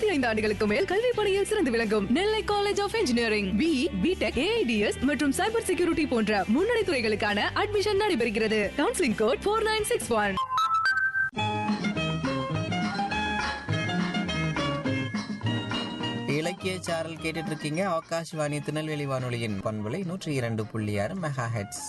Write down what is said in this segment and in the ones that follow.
முப்பத்தி ஐந்து ஆண்டுகளுக்கு மேல் கல்வி பணியில் சிறந்து விளங்கும் Nellai College of Engineering B BTech AIDS மற்றும் சைபர் செக்யூரிட்டி போன்ற முன்னணி துறைகளுக்கான அட்மிஷன் நடைபெறுகிறது counselling code four nine six one இலக்கிய சாரல் கேட்டுட்டு இருக்கீங்க ஆகாஷ்வாணி திருநெல்வேலி வானொலியின் பண்பலை நூற்றி இரண்டு புள்ளி ஆறு மெகா ஹெட்ஸ்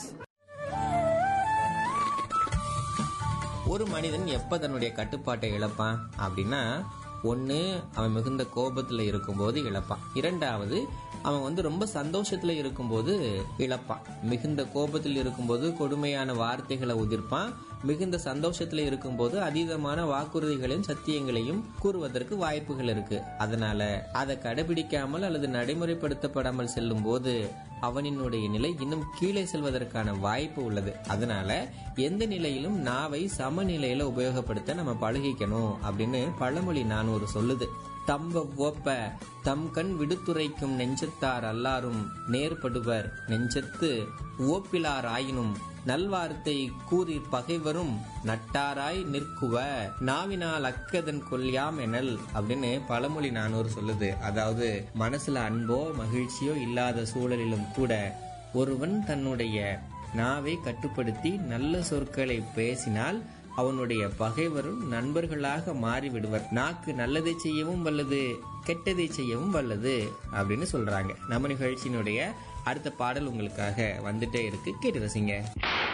ஒரு மனிதன் எப்ப தன்னுடைய கட்டுப்பாட்டை இழப்பான் அப்படின்னா ஒண்ணு அவன் மிகுந்த கோபத்துல இருக்கும்போது இழப்பான் இரண்டாவது அவன் வந்து ரொம்ப சந்தோஷத்துல இருக்கும்போது இழப்பான் மிகுந்த கோபத்தில் இருக்கும்போது கொடுமையான வார்த்தைகளை உதிர்ப்பான் மிகுந்த சந்தோஷத்துல இருக்கும்போது அதீதமான வாக்குறுதிகளையும் சத்தியங்களையும் கூறுவதற்கு வாய்ப்புகள் இருக்கு அதனால அதை கடைபிடிக்காமல் அல்லது நடைமுறைப்படுத்தப்படாமல் செல்லும் போது அவனினுடைய நிலை இன்னும் கீழே செல்வதற்கான வாய்ப்பு உள்ளது அதனால எந்த நிலையிலும் நாவை சமநிலையில உபயோகப்படுத்த நம்ம பழகிக்கணும் அப்படின்னு பழமொழி நானூறு சொல்லுது தம்ப ஓப்ப தம் கண் விடுத்துரைக்கும் நெஞ்சத்தார் அல்லாரும் நேர்படுவர் நெஞ்சத்து ஓப்பிலார் ஆயினும் நல்வார்த்தை கூறி பகைவரும் நட்டாராய் நிற்குவ நாவினால் அக்கதன் கொல்யாம் எனல் அப்படின்னு பழமொழி நானூறு சொல்லுது அதாவது மனசுல அன்போ மகிழ்ச்சியோ இல்லாத சூழலிலும் கூட ஒருவன் தன்னுடைய நாவை கட்டுப்படுத்தி நல்ல சொற்களை பேசினால் அவனுடைய பகைவரும் நண்பர்களாக மாறிவிடுவர் நாக்கு நல்லதை செய்யவும் வல்லது கெட்டதை செய்யவும் வல்லது அப்படின்னு சொல்றாங்க நம்ம நிகழ்ச்சியினுடைய அடுத்த பாடல் உங்களுக்காக வந்துட்டே இருக்கு கேட்டு ரசிங்க